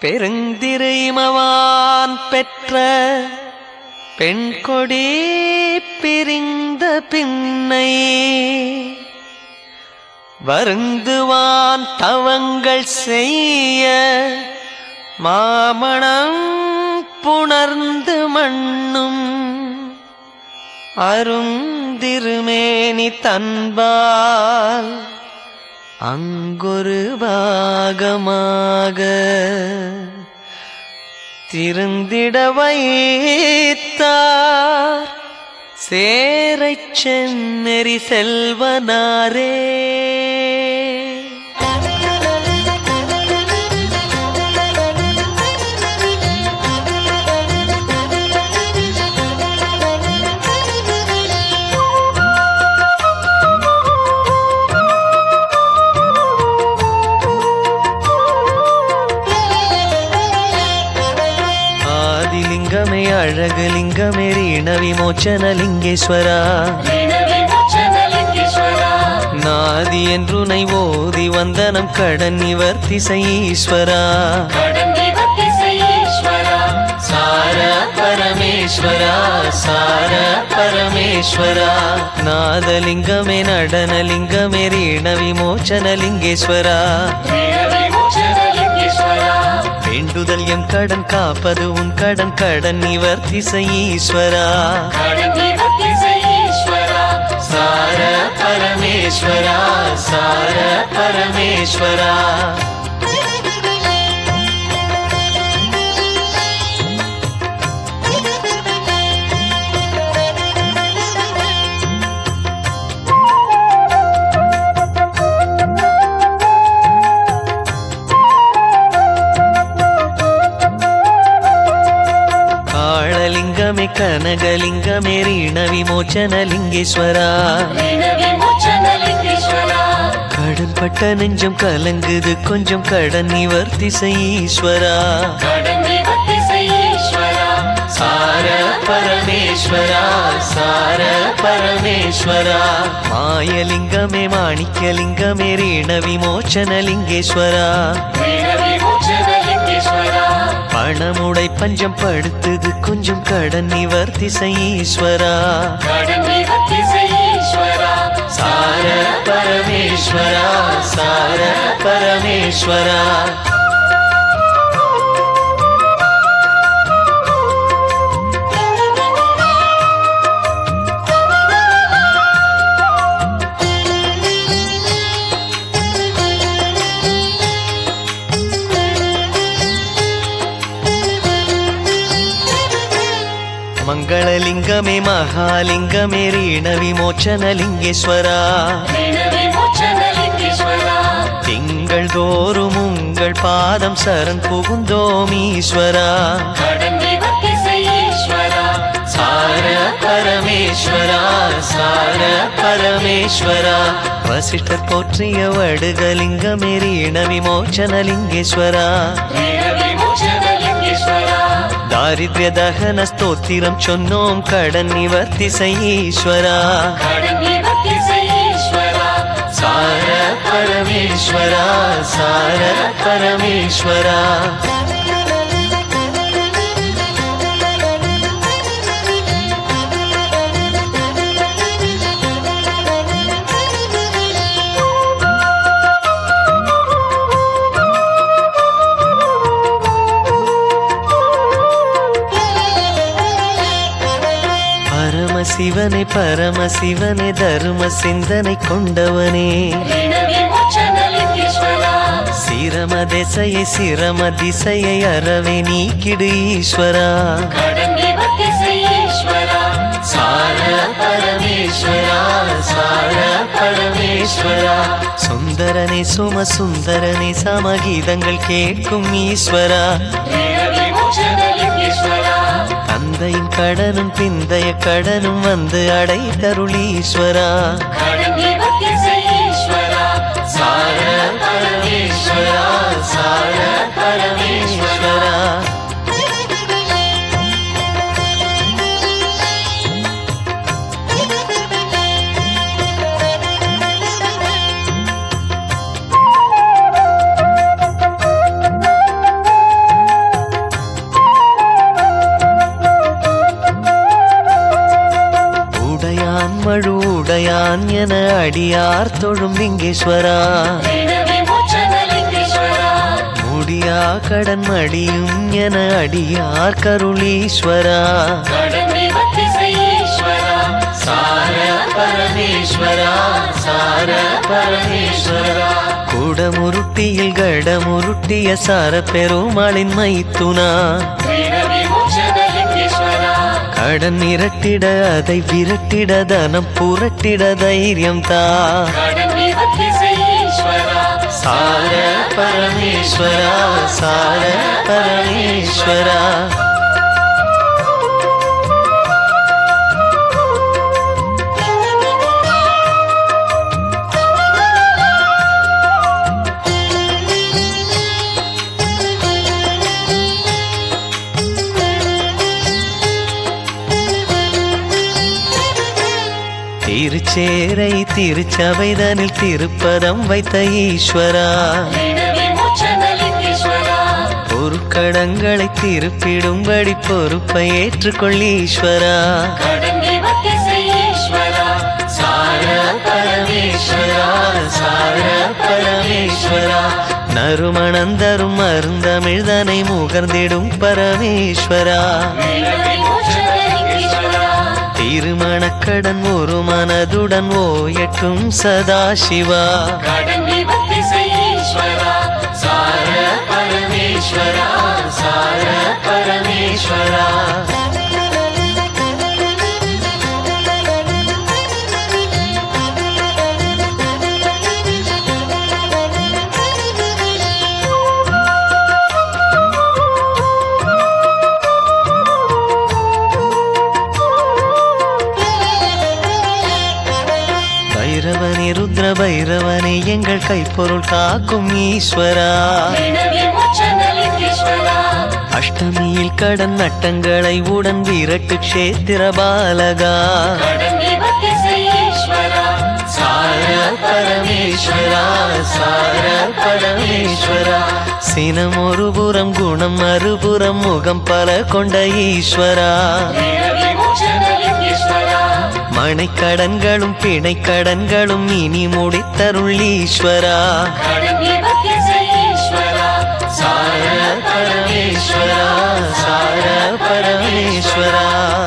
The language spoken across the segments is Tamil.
பெருந்திரைமவான் பெற்ற பெண் கொடி பிரிந்த பின்னை வருந்துவான் தவங்கள் செய்ய மாமணம் புணர்ந்து மண்ணும் அருந்திருமேனி தன்பால் அங்கொரு பாகமாக திருந்திட வைத்தார் சேரைச் சென்னெறி செல்வனாரே ஆதிலிங்கமே அழகுலிங்கமே ரீண விமோச்சன லிங்கேஸ்வரா நாதி என்றுனை ஓதி வந்தனம் கடன் நிவர்த்திசை ஈஸ்வரா சார பரமேஸ்வரா சார பரமேஸ்வரா நாதலிங்கமே நடனலிங்கமே ரீண விமோச்சன லிங்கேஸ்வரா வேண்டுதல் எம் கடன் காப்பது உன் கடன் கடன் நிவர்த்திசை ஈஸ்வரா சார பரமேஸ்வரா சார பரமேஸ்வரா காளலிங்கமே கனகலிங்கமே ரீண விமோச்சன லிங்கேஸ்வரா கடன் பட்ட நெஞ்சம் கலங்குது கொஞ்சம் கடன் நிவர்த்திசை ஈஸ்வரா சார பரமேஸ்வரா சார பரமேஸ்வரா மாயலிங்கமே மாணிக்கலிங்கமே ரீண விமோச்சன லிங்கேஸ்வரா பணமுடை பஞ்சம் படுத்துது கொஞ்சம் கடன் நிவர்த்திசை ஈஸ்வரா சார பரமேஸ்வரா சார பரமேஸ்வரா மங்களலிங்கமே மகாலிங்கமே ரீண விமோச்சன லிங்கேஸ்வரா திங்கள் தோறும் உங்கள் பாதம் சரண் புகுந்தோம் ஈஸ்வரா சார பரமேஸ்வரா சார பரமேஸ்வரா வசிஷ்டர் போற்றிய வடுகலிங்கமே ரீண விமோச்சன லிங்கேஸ்வரா தாரித்ய தகன ஸ்தோத்திரம் சொன்னோம் கடன் நிவர்த்திசை ஈஸ்வரா சார பரமேஸ்வரா சார பரமேஸ்வரா பரமசிவனே பரமசிவனே தரும சிந்தனை கொண்டவனே சிரம திசையை சிரம திசையை அறவே நீக்கிடு ஈஸ்வரா சார பரமேஸ்வரா சார பரமேஸ்வரா சுந்தரனே சும சுந்தரனே சமகீதங்கள் கேட்கும் ஈஸ்வரா தந்தையின் கடனும் பிந்தைய கடனும் வந்து அடைத்தருளீஸ்வரா சார பரமேஸ்வரா சார பரமேஸ்வரா நான் என அடியார் தொழும் லிங்கேஸ்வரா விமோச்சனலிங்கேஸ்வரா முடியா கடன் மடியும் என அடியார் கருளீஸ்வரா கடன் நிவர்த்தி செய்யீஸ்வரா சார பரமேஸ்வரா சார பரமேஸ்வரா குடமுருட்டியில் கடமுருட்டிய சார பெருமாளின் மைத்துனா விமோச்சனலிங்கேஸ்வரா கடன் இரட்டிட அதை விரட்டிட தனம் புரட்டிட தைரியம் தா கடன் நிவர்த்தி செய்யீஸ்வரா சார பரமேஸ்வரா சார பரமேஸ்வரா திருச்சேரை திருச்சபைதனில் திருப்பதம் வைத்த ஈஸ்வரா விமோச்சனலிங்கேஸ்வரா பொருட்கடங்களை திருப்பிடும்படி பொறுப்பை ஏற்றுக்கொள் ஈஸ்வரா கடன் நிவர்த்தி செய்யீஸ்வரா சார பரமேஸ்வரா சார பரமேஸ்வரா நறுமணந்தரும் மருந்தமிழ்தனை முகர்ந்திடும் பரமேஸ்வரா விமோச்சனலிங்கேஸ்வரா திருமணக்கடன் ஒரு மனதுடன் ஓயட்டும் சதாசிவா கடன் நிவர்த்தி செய்யீஸ்வரா சார பரமேஸ்வரா சார பரமேஸ்வரா பைரவனே ருத்ர பைரவனே எங்கள் கைப்பொருள் காக்கும் ஈஸ்வரா விமோச்சனலிங்கேஸ்வரா அஷ்டமியில் கடன் நட்டங்களை உடன் விரட்டு க்ஷேத்திர பாலகா கடன் நிவர்த்தி செய்யீஸ்வரா சார பரமேஸ்வரா சார பரமேஸ்வரா சினம் ஒரு புறம் குணம் மறுபுறம் முகம் பல கொண்ட ஈஸ்வரா விமோச்சனலிங்கேஸ்வரா மனைக்கடன்களும் பிணைக்கடன்களும் இனி முடித்தருள் ஈஸ்வரா கடன் நிவர்த்தி செய்யீஸ்வரா சார பரமேஸ்வரா சார பரமேஸ்வரா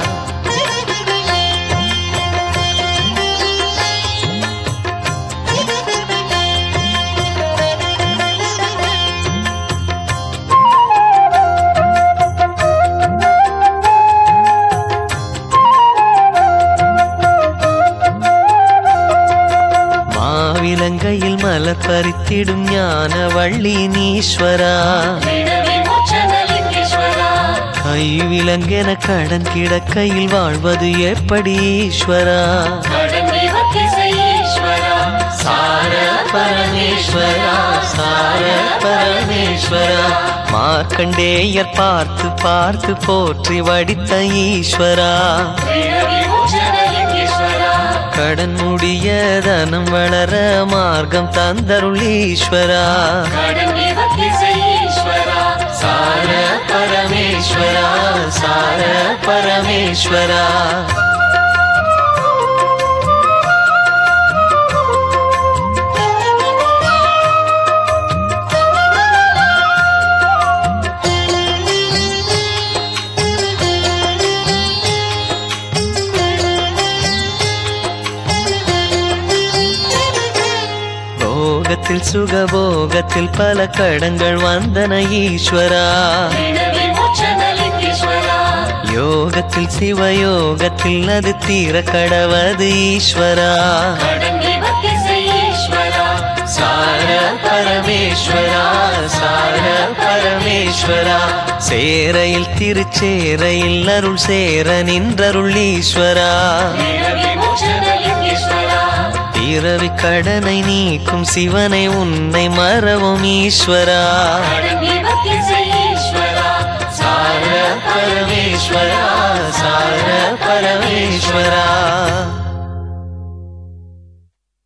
மாவிலங்கையில் மலர் பறித்திடும் ஞான வள்ளி நீஸ்வரா விமோச்சனலிங்கேஸ்வரா கைவிலங்கென கடன் கிடக்கையில் வாழ்வது எப்படி ஈஸ்வரா கடன் நிவர்த்தி செய்யீஸ்வரா சார பரமேஸ்வரா சார பரமேஸ்வரா மார்க்கண்டேயர் பார்த்து பார்த்து போற்றி வடித்த ஈஸ்வரா விமோச்சனலிங்கேஸ்வரா கடன் முடிய தனம் வளர மார்க்கம் தந்தருள் ஈஸ்வரா கடன் நிவர்த்தி செய்யீஸ்வரா சார பரமேஸ்வரா சார பரமேஸ்வரா போகத்தில் சுகபோகத்தில் பல கடங்கள் வந்தன ஈஸ்வரா விமோச்சனலிங்கேஸ்வரா யோகத்தில் சிவயோகத்தில் அது தீர கடவது ஈஸ்வரா கடன் நிவர்த்தி செய்யீஸ்வரா சார பரமேஸ்வரா சார பரமேஸ்வரா சேரையில் திருச்சேரையில் அருள் சேர நின்றருள் ஈஸ்வரா விமோச்சனலிங்கேஸ்வரா பிறவி கடனை நீக்கும் சிவனை உன்னை மறவும் ஈஸ்வரா கடன் நிவர்த்தி செய்யீஸ்வரா சார பரமேஸ்வரா சார பரமேஸ்வரா